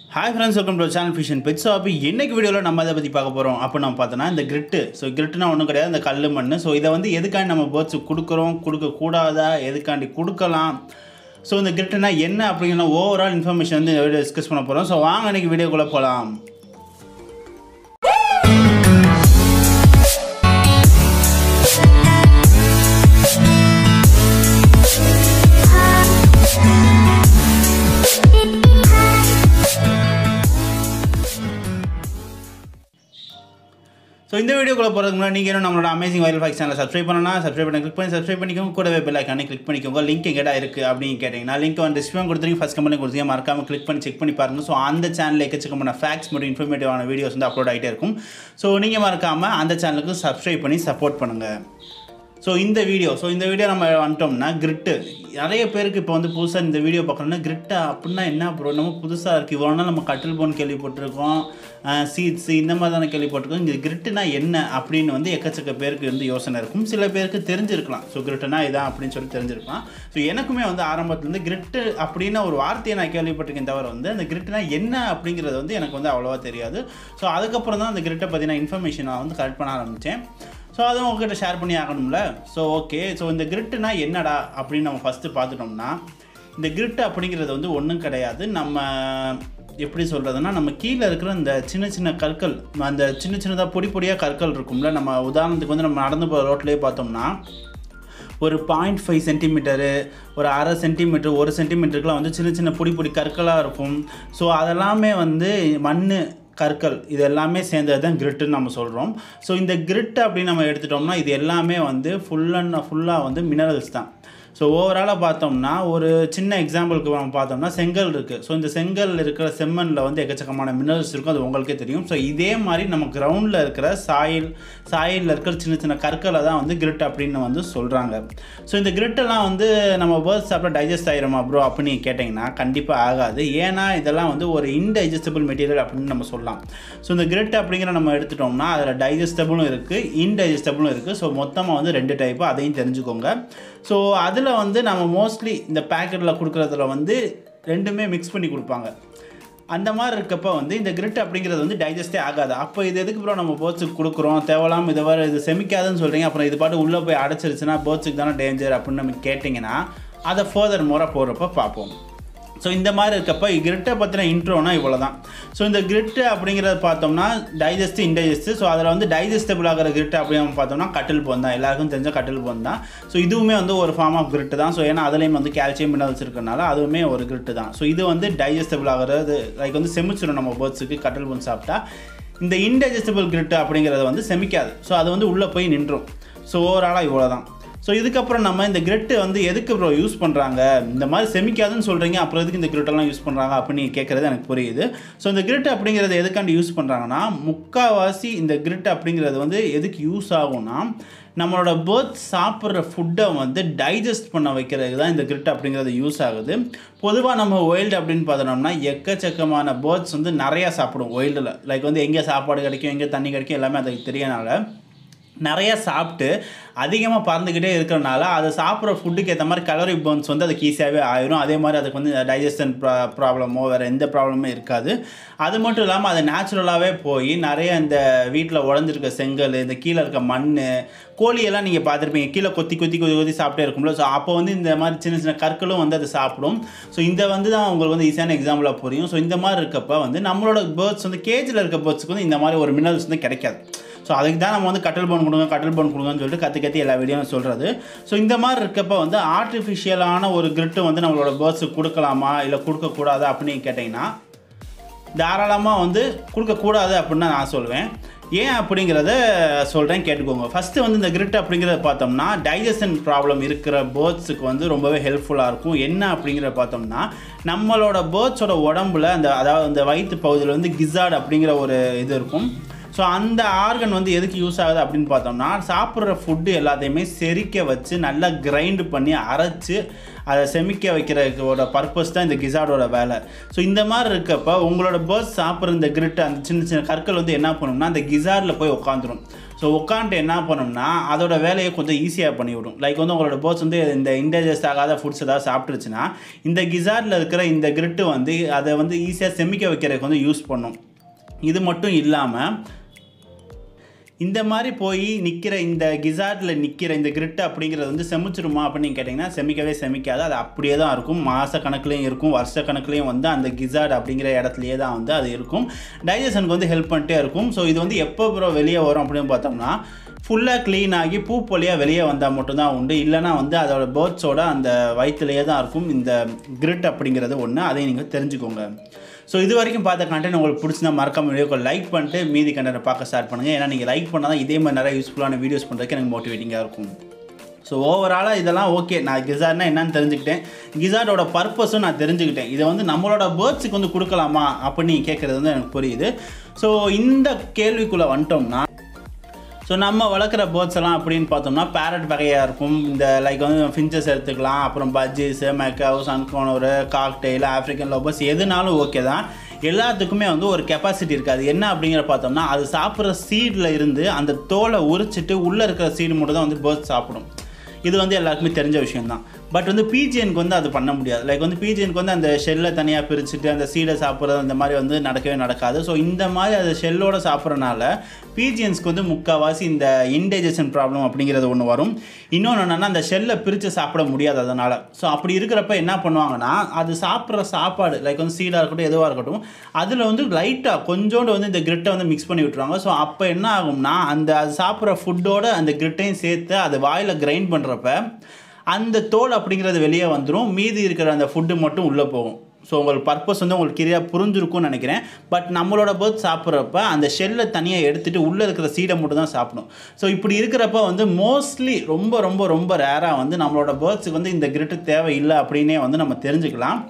hi friends welcome to channel ஃபிஷன் pets hobby இன்னைக்கு வீடியோவில் நம்ம அதை பற்றி பார்க்க போகிறோம் அப்போ நம்ம பார்த்தோன்னா இந்த கிரிட்டு ஸோ கிரிட்டுனா ஒன்றும் கிடையாது இந்த கல் மண் ஸோ இதை வந்து எதுக்காண்டி நம்ம பேர்ட்ஸுக்கு கொடுக்குறோம் கொடுக்கக்கூடாதா எதுக்காண்டி கொடுக்கலாம் ஸோ இந்த கிரிட்டுனா என்ன அப்படிங்கிற ஓவரால் இன்ஃபர்மேஷன் வந்து இந்த வீடியோ டிஸ்கஸ் பண்ண போகிறோம் ஸோ வாங்க இன்னைக்கு வீடியோக்குள்ளே போகலாம் ஸோ இந்த வீடியோக்குள்ள போகிறதுக்கு முன்னாடி நீங்கள் இன்னும் நம்மளோட அமேசிங் வைரல் ஃபைக் சேனலை சப்ஸ்கிரைப் பண்ணனா சப்ஸ்கிரைப் பண்ணி கிளிக் பண்ணி சப்ஸ்கிரைப் பண்ணிக்கோங்க கூடவே பெல் ஐக்கானே கிளிக் பண்ணிக்கோங்க லிங்க் எங்கடா இருக்குது அப்படின்னு கேட்டிங்கன்னா லிங்க் வந்து டிஸ்கிரிப்ஷன் கொடுத்துருங்க ஃபஸ்ட் கம்பெனி கொடுத்தீங்க மறக்காம கிளிக் பண்ணி செக் பண்ணி பாருங்கள் ஸோ அந்த சேனலில் எக்கச்சக்கமான ஃபேக்ஸ் மற்றும் இன்ஃபர்மேட்டிவான வீடியோஸ் வந்து அப்லோட் ஆகிட்டே இருக்கும் ஸோ நீங்கள் மறக்காமல் அந்த சேனலுக்கு சப்ஸ்கிரைப் பண்ணி சப்போர்ட் பண்ணுங்கள் ஸோ இந்த வீடியோ ஸோ இந்த வீடியோ நம்ம வந்துட்டோம்னா கிரிட்டு நிறைய பேருக்கு இப்போ வந்து புதுசாக இந்த வீடியோ பார்க்கணும்னா கிரிட்டா அப்படின்னா என்ன ப்ரோ நம்ம புதுசாக இருக்குது இவ்வளோ நாள் நம்ம கட்டில் போன் கேள்விப்பட்டிருக்கோம் சீட்ஸ் இந்த மாதிரி தானே கேள்விப்பட்டிருக்கோம் இங்கே கிரிட்டுனா என்ன அப்படின்னு வந்து எக்கச்சக்க பேருக்கு வந்து யோசனை இருக்கும் சில பேருக்கு தெரிஞ்சிருக்கலாம் ஸோ கிரிட்டுனா இதான் அப்படின்னு சொல்லி தெரிஞ்சிருக்கலாம் ஸோ எனக்குமே வந்து ஆரம்பத்துலேருந்து கிரிட்டு அப்படின்னு ஒரு வார்த்தையை நான் கேள்விப்பட்டிருக்கேன் தவிர வந்து அந்த கிரிட்டுனா என்ன அப்படிங்கிறது வந்து எனக்கு வந்து அவ்வளோவா தெரியாது ஸோ அதுக்கப்புறம் தான் அந்த கிரிட்டை பற்றின இன்ஃபர்மேஷன் நான் வந்து கலெக்ட் பண்ண ஆரம்பித்தேன் ஸோ அதுவும் உங்ககிட்ட ஷேர் பண்ணி ஆகணும்ல ஸோ ஓகே ஸோ இந்த கிரிட்டுனா என்னடா அப்படின்னு நம்ம ஃபஸ்ட்டு பார்த்துட்டோம்னா இந்த கிரிட் அப்படிங்கிறது வந்து ஒன்றும் கிடையாது நம்ம எப்படி சொல்கிறதுனா நம்ம கீழே இருக்கிற இந்த சின்ன சின்ன கற்கள் அந்த சின்ன சின்னதாக பொடி பொடியாக கற்கள் இருக்கும்ல நம்ம உதாரணத்துக்கு வந்து நம்ம நடந்து போகிற ரோட்லேயே பார்த்தோம்னா ஒரு பாயிண்ட் ஃபைவ் சென்டிமீட்டரு ஒரு அரை சென்டிமீட்டர் ஒரு சென்டிமீட்டருக்குலாம் வந்து சின்ன சின்ன பொடி பொடி கற்களாக இருக்கும் ஸோ அதெல்லாமே வந்து மண் கற்கள் இது எல்லாமே சேர்ந்தது தான் கிரிட்டுன்னு நம்ம சொல்கிறோம் ஸோ இந்த கிரிட் அப்படின்னு நம்ம எடுத்துட்டோம்னா இது எல்லாமே வந்து ஃபுல் அண்ட் ஃபுல்லாக வந்து மினரல்ஸ் தான் ஸோ ஓவராலாக பார்த்தோம்னா ஒரு சின்ன எக்ஸாம்பிளுக்கு நம்ம பார்த்தோம்னா செங்கல் இருக்குது ஸோ இந்த செங்கல் இருக்கிற செம்மண்ணில் வந்து எக்கச்சக்கமான மினரல்ஸ் இருக்கும் அது உங்களுக்கே தெரியும் ஸோ இதே மாதிரி நம்ம கிரவுண்டில் இருக்கிற சாயில் சாயிலில் இருக்கிற சின்ன சின்ன கற்களை தான் வந்து கிரிட் அப்படின்னு வந்து சொல்கிறாங்க ஸோ இந்த கிரிட்டெல்லாம் வந்து நம்ம பேர்ட்ஸ் சாப்பிட டைஜஸ்ட் ஆயிருமா ப்ரோ அப்படின்னு கேட்டிங்கன்னா கண்டிப்பாக ஆகாது ஏன்னா இதெல்லாம் வந்து ஒரு இன்டைஜஸ்டபிள் மெட்டீரியல் அப்படின்னு நம்ம சொல்லலாம் ஸோ இந்த கிரிட் அப்படிங்கிற நம்ம எடுத்துட்டோம்னா அதில் டைஜஸ்டபுளும் இருக்குது இன்டைஜஸ்டபுளும் இருக்குது ஸோ மொத்தமாக வந்து ரெண்டு டைப்பு அதையும் தெரிஞ்சுக்கோங்க ஸோ அதில் வந்து நம்ம மோஸ்ட்லி இந்த பேக்கெட்டில் கொடுக்குறதுல வந்து ரெண்டுமே மிக்ஸ் பண்ணி கொடுப்பாங்க அந்த மாதிரி இருக்கப்போ வந்து இந்த கிரிட் அப்படிங்கிறது வந்து டைஜஸ்டே ஆகாது அப்போ இது எதுக்கு ப்ரோ நம்ம பேர்ட்ஸுக்கு கொடுக்குறோம் தேவலாம் இதை வர இது செமிக்காதுன்னு சொல்கிறீங்க அப்புறம் இது பாட்டு உள்ளே போய் அடைச்சிருச்சுன்னா பேர்ட்ஸுக்கு தானே டேஞ்சர் அப்படின்னு நம்ம கேட்டிங்கன்னா அதை ஃபர்தர் முறை போகிறப்ப பார்ப்போம் ஸோ இந்த மாதிரி இருக்கப்போ கிரிட்டை பற்றின இன்ட்ரோனா இவ்வளோ தான் ஸோ இந்த கிரிட்டு அப்படிங்கிறத பார்த்தோம்னா டைஜஸ்ட் இன்டைஜஸ்ட் ஸோ அதில் வந்து டைஜஸ்டபிள் ஆகிற கிரிட்டு அப்படின்னு பார்த்தோம்னா கட்டில் போன் தான் எல்லாருக்கும் தெரிஞ்ச கட்டில் போன் தான் ஸோ இதுவுமே வந்து ஒரு ஃபார்ம் ஆஃப் கிரிட்டு தான் ஸோ ஏன்னா அதுலேயும் வந்து கால்சியம் மினரல்ஸ் இருக்கனால அதுவுமே ஒரு கிரிட்டு தான் ஸோ இது வந்து டைஜஸ்டபிள் ஆகிறது லைக் வந்து செமிச்சிடும் நம்ம பேர்ட்ஸுக்கு கட்டில் போன் சாப்பிட்டா இந்த இன்டைஜஸ்டபிள் கிரிட்டு அப்படிங்கிறது வந்து செமிக்காது ஸோ அது வந்து உள்ளே போய் நின்றும் ஸோ ஓவராலாக இவ்வளோ தான் ஸோ இதுக்கப்புறம் நம்ம இந்த கிரிட்டு வந்து எதுக்கு ப்ரோ யூஸ் பண்ணுறாங்க இந்த மாதிரி செமிக்காதுன்னு சொல்கிறீங்க அப்புறம் எதுக்கு இந்த கிரிட்டெல்லாம் யூஸ் பண்ணுறாங்க அப்படின்னு கேட்குறது எனக்கு புரியுது ஸோ இந்த கிரிட் அப்படிங்கிறது எதுக்காண்டி யூஸ் பண்ணுறாங்கன்னா முக்கால்வாசி இந்த கிரிட் அப்படிங்கிறது வந்து எதுக்கு யூஸ் ஆகும்னா நம்மளோட பேர்ட்ஸ் சாப்பிட்ற ஃபுட்டை வந்து டைஜஸ்ட் பண்ண வைக்கிறதுக்கு தான் இந்த கிரிட் அப்படிங்கிறது யூஸ் ஆகுது பொதுவாக நம்ம ஒயில்டு அப்படின்னு பார்த்தோம்னா எக்கச்சக்கமான பேர்ட்ஸ் வந்து நிறையா சாப்பிடும் ஒயில்டில் லைக் வந்து எங்கே சாப்பாடு கிடைக்கும் எங்கே தண்ணி கிடைக்கும் எல்லாமே அதுக்கு தெரியனால நிறையா சாப்பிட்டு அதிகமாக பறந்துக்கிட்டே இருக்கிறனால அதை சாப்பிட்ற ஃபுட்டுக்கு ஏற்ற மாதிரி கலரி பர்ன்ஸ் வந்து அதுக்கு ஈஸியாகவே ஆயிரும் அதே மாதிரி அதுக்கு வந்து டைஜஷன் ப்ரா ப்ராப்ளமோ வேறு எந்த ப்ராப்ளமும் இருக்காது அது மட்டும் இல்லாமல் அது நேச்சுரலாகவே போய் நிறைய இந்த வீட்டில் உடஞ்சிருக்க செங்கல் இந்த கீழே இருக்க மண் கோழியெல்லாம் நீங்கள் பார்த்துருப்பீங்க கீழே கொத்தி கொத்தி கொத்தி கொத்தி சாப்பிட்டே இருக்கும்ல ஸோ அப்போ வந்து இந்த மாதிரி சின்ன சின்ன கற்களும் வந்து அது சாப்பிடும் ஸோ இந்த வந்து தான் உங்களுக்கு வந்து ஈஸியான எக்ஸாம்பிளாக புரியும் ஸோ இந்த மாதிரி இருக்கப்போ வந்து நம்மளோட பேர்ட்ஸ் வந்து கேஜில் இருக்க பேர்ட்ஸுக்கு வந்து இந்த மாதிரி ஒரு மினரல்ஸ் வந்து கிடைக்காது ஸோ அதுக்கு தான் நம்ம வந்து கட்டல் போன் கொடுங்க கட்டல் போன் கொடுங்கன்னு சொல்லிட்டு கற்று கத்தி எல்லா வீடியோவும் சொல்கிறது ஸோ இந்த மாதிரி இருக்கப்போ வந்து ஆர்டிஃபிஷியலான ஒரு கிரிட்டு வந்து நம்மளோட பேர்ட்ஸுக்கு கொடுக்கலாமா இல்லை கொடுக்கக்கூடாது அப்படின்னு கேட்டிங்கன்னா தாராளமாக வந்து கொடுக்கக்கூடாது அப்படின்னு தான் நான் சொல்லுவேன் ஏன் அப்படிங்கிறத சொல்கிறேன் கேட்டுக்கோங்க ஃபஸ்ட்டு வந்து இந்த கிரிட் அப்படிங்கிறத பார்த்தோம்னா டைஜஷன் ப்ராப்ளம் இருக்கிற பேர்ட்ஸுக்கு வந்து ரொம்பவே ஹெல்ப்ஃபுல்லாக இருக்கும் என்ன அப்படிங்கிறத பார்த்தோம்னா நம்மளோட பேர்ட்ஸோட உடம்புல அந்த அதாவது அந்த வயிற்று பகுதியில் வந்து கிசாட் அப்படிங்கிற ஒரு இது இருக்கும் ஸோ அந்த ஆர்கன் வந்து எதுக்கு யூஸ் ஆகுது அப்படின்னு பார்த்தோம்னா சாப்பிட்ற ஃபுட்டு எல்லாத்தையுமே செரிக்க வச்சு நல்லா கிரைண்டு பண்ணி அரைச்சி அதை செமிக்க வைக்கிறதோட பர்பஸ் தான் இந்த கிசாடோட வேலை ஸோ இந்த மாதிரி இருக்கப்போ உங்களோட பேர்ட்ஸ் சாப்பிட்ற இந்த கிரிட் அந்த சின்ன சின்ன கற்கள் வந்து என்ன பண்ணும்னா அந்த கிசார்டில் போய் உட்காந்துரும் ஸோ உட்காந்துட்டு என்ன பண்ணோம்னா அதோட வேலையை கொஞ்சம் ஈஸியாக பண்ணிவிடும் லைக் வந்து உங்களோட பேர்ட்ஸ் வந்து இந்த இன்டைஜஸ்ட் ஆகாத ஃபுட்ஸ் ஏதாவது சாப்பிட்டுருச்சுன்னா இந்த கிசார்டில் இருக்கிற இந்த கிரிட்டு வந்து அதை வந்து ஈஸியாக செமிக்க வைக்கிறதுக்கு வந்து யூஸ் பண்ணும் இது மட்டும் இல்லாமல் இந்த மாதிரி போய் நிற்கிற இந்த கிசார்டில் நிற்கிற இந்த கிரிட் அப்படிங்கிறது வந்து செமிச்சிருமா அப்படின்னு கேட்டிங்கன்னா செமிக்கவே செமிக்காது அது அப்படியே தான் இருக்கும் மாத கணக்குலேயும் இருக்கும் வருஷ கணக்குலேயும் வந்து அந்த கிசார்டு அப்படிங்கிற இடத்துலையே தான் வந்து அது இருக்கும் டைஜஷனுக்கு வந்து ஹெல்ப் பண்ணிட்டே இருக்கும் ஸோ இது வந்து எப்போ அப்புறம் வெளியே வரும் அப்படின்னு பார்த்தோம்னா ஃபுல்லாக க்ளீன் ஆகி பூ வழியாக வெளியே வந்தால் மட்டும்தான் உண்டு இல்லைனா வந்து அதோட பேர்ட்ஸோட அந்த வயிற்றுலேயே தான் இருக்கும் இந்த கிரிட் அப்படிங்கிறது ஒன்று அதை நீங்கள் தெரிஞ்சுக்கோங்க ஸோ இது வரைக்கும் பார்த்த கண்டென்ட் உங்களுக்கு பிடிச்சிருந்தா மறக்காம வீடியோக்கு லைக் பண்ணிட்டு மீதி கண்டென்ட் பார்க்க ஸ்டார்ட் பண்ணுங்கள் ஏன்னா நீங்கள் லைக் பண்ணால் தான் இதே மாதிரி நிறைய யூஸ்ஃபுல்லான வீடியோஸ் பண்ணுறதுக்கு எனக்கு மோட்டிவேட்டிங்காக இருக்கும் ஸோ ஓவராலாக இதெல்லாம் ஓகே நான் கிசார்ட்னா என்னன்னு தெரிஞ்சுக்கிட்டேன் கிசார்டோட பர்பஸும் நான் தெரிஞ்சுக்கிட்டேன் இதை வந்து நம்மளோட பேர்ட்ஸுக்கு வந்து கொடுக்கலாமா அப்படின்னு கேட்குறது வந்து எனக்கு புரியுது ஸோ இந்த கேள்விக்குள்ளே வந்துட்டோம்னா ஸோ நம்ம வளர்க்குற பேர்ட்ஸ் எல்லாம் அப்படின்னு பார்த்தோம்னா பேரட் வகையாக இருக்கும் இந்த லைக் வந்து ஃபின்ச்சஸ் எடுத்துக்கலாம் அப்புறம் budgies macaw sun conure cockatiel African லோபஸ் எதுனாலும் ஓகே தான் எல்லாத்துக்குமே வந்து ஒரு கெப்பாசிட்டி இருக்காது என்ன அப்படிங்கிற பார்த்தோம்னா அது சாப்பிட்ற சீடில் இருந்து அந்த தோலை உரிச்சிட்டு உள்ளே இருக்கிற சீடு மட்டும் தான் வந்து பேர்ட்ஸ் சாப்பிடும் இது வந்து எல்லாருக்குமே தெரிஞ்ச விஷயம் தான் பட் வந்து பிஜிஎனுக்கு வந்து அது பண்ண முடியாது லைக் வந்து பிஜிஎனுக்கு வந்து அந்த ஷெல்லை தனியாக பிரிச்சுட்டு அந்த சீடை சாப்பிட்றது அந்த மாதிரி வந்து நடக்கவே நடக்காது ஸோ இந்த மாதிரி அது ஷெல்லோட சாப்பிட்றனால பிஜிஎன்ஸ்க்கு வந்து முக்கால்வாசி இந்த இன்டைஜஷன் ப்ராப்ளம் அப்படிங்கிறது ஒன்று வரும் இன்னொன்று என்னென்னா அந்த ஷெல்லை பிரித்து சாப்பிட முடியாது அதனால் ஸோ அப்படி இருக்கிறப்ப என்ன பண்ணுவாங்கன்னா அது சாப்பிட்ற சாப்பாடு லைக் வந்து சீடாக இருக்கட்டும் எதுவாக இருக்கட்டும் அதில் வந்து லைட்டாக கொஞ்சோண்டு வந்து இந்த கிரிட்டை வந்து மிக்ஸ் பண்ணி விட்டுருவாங்க ஸோ அப்போ என்ன ஆகும்னா அந்த அது சாப்பிட்ற ஃபுட்டோட அந்த கிரிட்டையும் சேர்த்து அது வாயில் கிரைண்ட் பண்ணுறப்ப அந்த தோல் அப்படிங்கிறது வெளியே வந்துடும் மீதி இருக்கிற அந்த ஃபுட்டு மட்டும் உள்ளே போகும் ஸோ உங்களுக்கு பர்பஸ் வந்து உங்களுக்கு கிரியாக புரிஞ்சிருக்கும்னு நினைக்கிறேன் பட் நம்மளோட பேர்த் சாப்பிட்றப்ப அந்த ஷெல்லை தனியாக எடுத்துகிட்டு உள்ளே இருக்கிற சீடை மட்டும் தான் சாப்பிடும் ஸோ இப்படி இருக்கிறப்ப வந்து மோஸ்ட்லி ரொம்ப ரொம்ப ரொம்ப ரேராக வந்து நம்மளோட பேர்ட்ஸுக்கு வந்து இந்த கிரிட்டு தேவையில்லை அப்படின்னே வந்து நம்ம தெரிஞ்சுக்கலாம்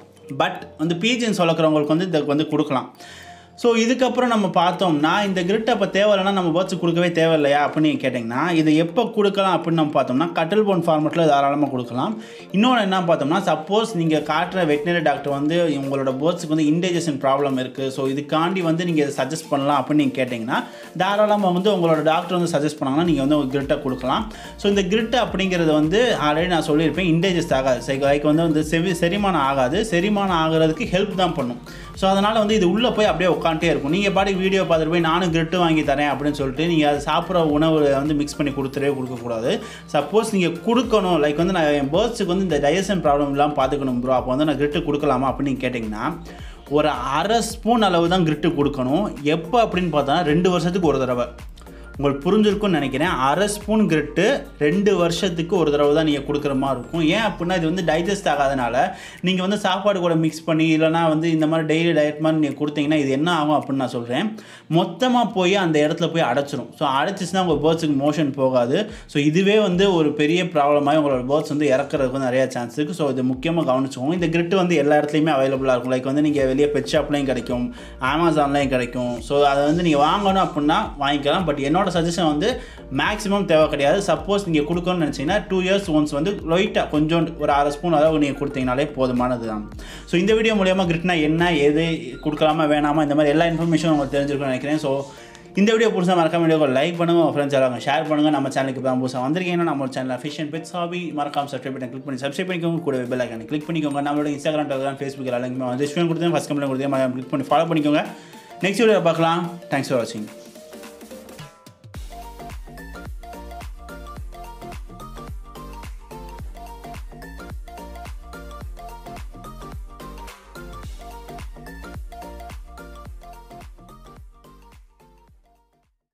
பட் வந்து பீஜின்ஸ் வளர்க்குறவங்களுக்கு வந்து இதை வந்து கொடுக்கலாம் ஸோ இதுக்கப்புறம் நம்ம பார்த்தோம்னா இந்த கிரிட் அப்போ தேவையில்லைன்னா நம்ம பேர்ட்ஸுக்கு கொடுக்கவே தேவையில்லையா அப்படின்னு கேட்டிங்கன்னா இது எப்போ கொடுக்கலாம் அப்படின்னு நம்ம பார்த்தோம்னா கட்டில் போன் ஃபார்மெட்டில் தாராளமாக கொடுக்கலாம் இன்னொன்று என்ன பார்த்தோம்னா சப்போஸ் நீங்கள் காட்டுற வெட்டினரி டாக்டர் வந்து உங்களோட பேர்ட்ஸுக்கு வந்து இன்டைஜஷன் ப்ராப்ளம் இருக்குது ஸோ இதுக்காண்டி வந்து நீங்கள் இதை சஜஸ்ட் பண்ணலாம் அப்படின்னு நீங்கள் கேட்டிங்கன்னா தாராளமாக வந்து உங்களோட டாக்டர் வந்து சஜஸ்ட் பண்ணாங்கன்னா நீங்கள் வந்து ஒரு கிரிட்டை கொடுக்கலாம் ஸோ இந்த கிரிட் அப்படிங்கிறது வந்து ஆல்ரெடி நான் சொல்லியிருப்பேன் இன்டைஜஸ்ட் ஆகாது லைக் வந்து வந்து செவி செரிமானம் ஆகாது செரிமானம் ஆகிறதுக்கு ஹெல்ப் தான் பண்ணும் ஸோ அதனால் வந்து இது உள்ளே போய் அப்படியே உட்காந்துட்டே இருக்கும் நீங்கள் பாட்டுக்கு வீடியோ பார்த்துட்டு போய் நானும் கிரிட்டு வாங்கி தரேன் அப்படின்னு சொல்லிட்டு நீங்கள் அது சாப்பிட்ற உணவு வந்து மிக்ஸ் பண்ணி கொடுத்துட்டே கொடுக்கக்கூடாது சப்போஸ் நீங்கள் கொடுக்கணும் லைக் வந்து நான் என் பேர்ட்ஸுக்கு வந்து இந்த டைஜஷன் ப்ராப்ளம் இல்லாமல் பார்த்துக்கணும் ப்ரோ அப்போ வந்து நான் கிரிட்டு கொடுக்கலாமா அப்படின்னு கேட்டிங்கன்னா ஒரு அரை ஸ்பூன் அளவு தான் கிரிட்டு கொடுக்கணும் எப்போ அப்படின்னு பார்த்தா ரெண்டு வருஷத்துக்கு ஒரு தடவை உங்களுக்கு புரிஞ்சிருக்கும்னு நினைக்கிறேன் அரை ஸ்பூன் கிரிட்டு ரெண்டு வருஷத்துக்கு ஒரு தடவை தான் நீங்கள் கொடுக்குற மாதிரி இருக்கும் ஏன் அப்படின்னா இது வந்து டைஜஸ்ட் ஆகாதனால நீங்கள் வந்து சாப்பாடு கூட மிக்ஸ் பண்ணி இல்லைனா வந்து இந்த மாதிரி டெய்லி டயட் மாதிரி நீங்கள் கொடுத்தீங்கன்னா இது என்ன ஆகும் அப்படின்னு நான் சொல்கிறேன் மொத்தமாக போய் அந்த இடத்துல போய் அடைச்சிரும் ஸோ அடைச்சிச்சுன்னா உங்கள் பேர்ட்ஸுக்கு மோஷன் போகாது ஸோ இதுவே வந்து ஒரு பெரிய ப்ராப்ளமாக உங்களோட பேர்ட்ஸ் வந்து இறக்குறதுக்கு நிறைய சான்ஸ் இருக்குது ஸோ இது முக்கியமாக கவனிச்சுக்கோங்க இந்த கிரிட்டு வந்து எல்லா இடத்துலையுமே அவைலபிளாக இருக்கும் லைக் வந்து நீங்கள் வெளியே பெட் ஷாப்லேயும் கிடைக்கும் அமேசான்லேயும் கிடைக்கும் ஸோ அதை வந்து நீங்கள் வாங்கணும் அப்படின்னா வாங்கிக்கலாம் பட் என்னோட சஜஷன் வந்து மேக்ஸிமம் தேவை கிடையாது சப்போஸ் நீங்கள் கொடுக்கணும்னு நினச்சிங்கன்னா டூ இயர்ஸ் ஒன்ஸ் வந்து லைட்டாக கொஞ்சோண்டு ஒரு அரை ஸ்பூன் அளவு நீங்கள் கொடுத்தீங்கனாலே போதுமானது தான் ஸோ இந்த வீடியோ மூலியமாக கிரிட்னா என்ன எது கொடுக்கலாமா வேணாமா இந்த மாதிரி எல்லா இன்ஃபர்மேஷனும் உங்களுக்கு தெரிஞ்சிருக்கும்னு நினைக்கிறேன் ஸோ இந்த வீடியோ புதுசாக மறக்காம வீடியோ லைக் பண்ணுங்க உங்கள் ஃப்ரெண்ட்ஸ் எல்லாரும் ஷேர் பண்ணுங்கள் நம்ம சேனலுக்கு இப்போ புதுசாக வந்திருக்கீங்கன்னா நம்ம சேனல் அஃபிஷியன் பெட்ஸ் ஹாபி மறக்காம சப்ஸ்கிரைப் பண்ணி கிளிக் பண்ணி சப்ஸ்கிரைப் பண்ணிக்கோங்க கூட பெல் ஐக்கான கிளிக் பண்ணிக்கோங்க நம்மளோட இன்ஸ்டாகிராம் டெலிகிராம் ஃபேஸ்புக் எல்லாமே வந்து டிஸ்பிளே கொடுத்து ஃபஸ்ட் கம்பெனி கொடுத்து கிளிக் பண்ணி ஃபாலோ பண்ணிக்கோங்க நெக்ஸ்ட் வீடியோ பார்க்கலாம் தேங்க்ஸ் ஃபார் வாட்சிங்